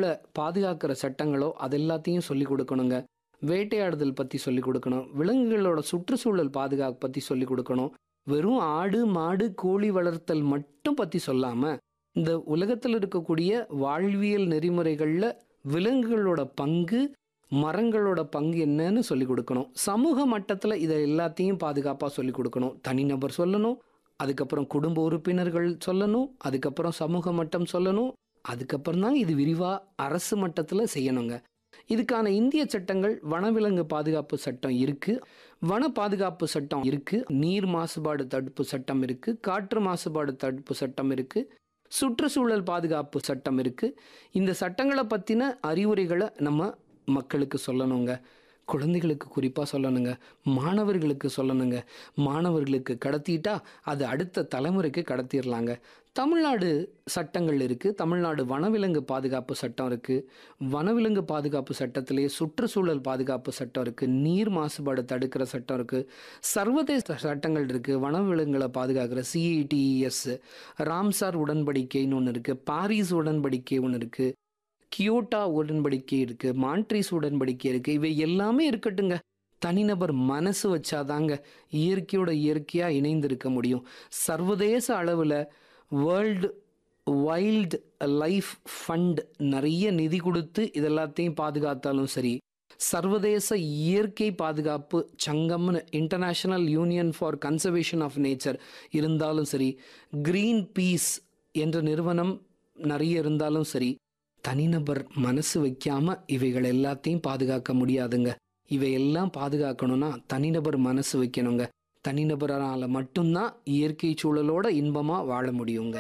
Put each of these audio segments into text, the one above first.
விலங்குகளை பாதுகாக்கிற சட்டங்களோ அது எல்லாத்தையும் சொல்லி கொடுக்கணுங்க வேட்டையாடுதல் பற்றி சொல்லி கொடுக்கணும் விலங்குகளோட சுற்றுச்சூழல் பாதுகாப்பு பற்றி சொல்லி கொடுக்கணும் வெறும் ஆடு மாடு கோழி வளர்த்தல் மட்டும் பற்றி சொல்லாமல் இந்த உலகத்தில் இருக்கக்கூடிய வாழ்வியல் நெறிமுறைகளில் விலங்குகளோட பங்கு மரங்களோட பங்கு என்னன்னு சொல்லி கொடுக்கணும் சமூக மட்டத்தில் இதை எல்லாத்தையும் பாதுகாப்பாக சொல்லி கொடுக்கணும் தனிநபர் சொல்லணும் அதுக்கப்புறம் குடும்ப உறுப்பினர்கள் சொல்லணும் அதுக்கப்புறம் சமூக மட்டம் சொல்லணும் அதுக்கப்புறம் தான் இது விரிவாக அரசு மட்டத்தில் செய்யணுங்க இதுக்கான இந்திய சட்டங்கள் வனவிலங்கு பாதுகாப்பு சட்டம் இருக்கு வன பாதுகாப்பு சட்டம் இருக்கு நீர் மாசுபாடு தடுப்பு சட்டம் இருக்கு காற்று மாசுபாடு தடுப்பு சட்டம் இருக்கு சுற்றுச்சூழல் பாதுகாப்பு சட்டம் இருக்கு இந்த சட்டங்களை பற்றின அறிவுரைகளை நம்ம மக்களுக்கு சொல்லணுங்க குழந்தைகளுக்கு குறிப்பாக சொல்லணுங்க மாணவர்களுக்கு சொல்லணுங்க மாணவர்களுக்கு கடத்திட்டா அது அடுத்த தலைமுறைக்கு கடத்திடலாங்க தமிழ்நாடு சட்டங்கள் இருக்குது தமிழ்நாடு வனவிலங்கு பாதுகாப்பு சட்டம் இருக்குது வனவிலங்கு பாதுகாப்பு சட்டத்திலேயே சுற்றுச்சூழல் பாதுகாப்பு சட்டம் இருக்குது நீர் மாசுபாடு தடுக்கிற சட்டம் இருக்குது சர்வதேச சட்டங்கள் இருக்குது வனவிலங்குகளை பாதுகாக்கிற சிஇடிஎஸ் ராம்சார் உடன்படிக்கைன்னு ஒன்று இருக்குது பாரிஸ் உடன்படிக்கை ஒன்று இருக்குது கியோட்டா உடன்படிக்கை இருக்கு மான்ட்ரீஸ் உடன்படிக்கை இருக்கு இவை எல்லாமே இருக்கட்டுங்க தனிநபர் மனசு வச்சாதாங்க இயற்கையோட இயற்கையா இணைந்து இருக்க முடியும் சர்வதேச அளவில் வேர்ல்டு வைல்டு லைஃப் ஃபண்ட் நிறைய நிதி கொடுத்து இதெல்லாத்தையும் பாதுகாத்தாலும் சரி சர்வதேச இயற்கை பாதுகாப்பு சங்கம்னு international union for conservation of nature இருந்தாலும் சரி கிரீன் பீஸ் என்ற நிறுவனம் நிறைய இருந்தாலும் சரி தனிநபர் மனசு வைக்காம இவைகள் எல்லாத்தையும் பாதுகாக்க முடியாதுங்க இவையெல்லாம் பாதுகாக்கணும்னா தனிநபர் மனசு வைக்கணுங்க தனிநபரால் மட்டும்தான் இயற்கை சூழலோட இன்பமா வாழ முடியுங்க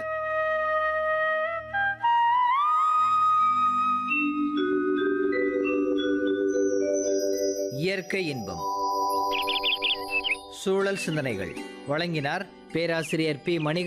இயற்கை இன்பம் சூழல் சிந்தனைகள் வழங்கினார் பேராசிரியர் பி மணி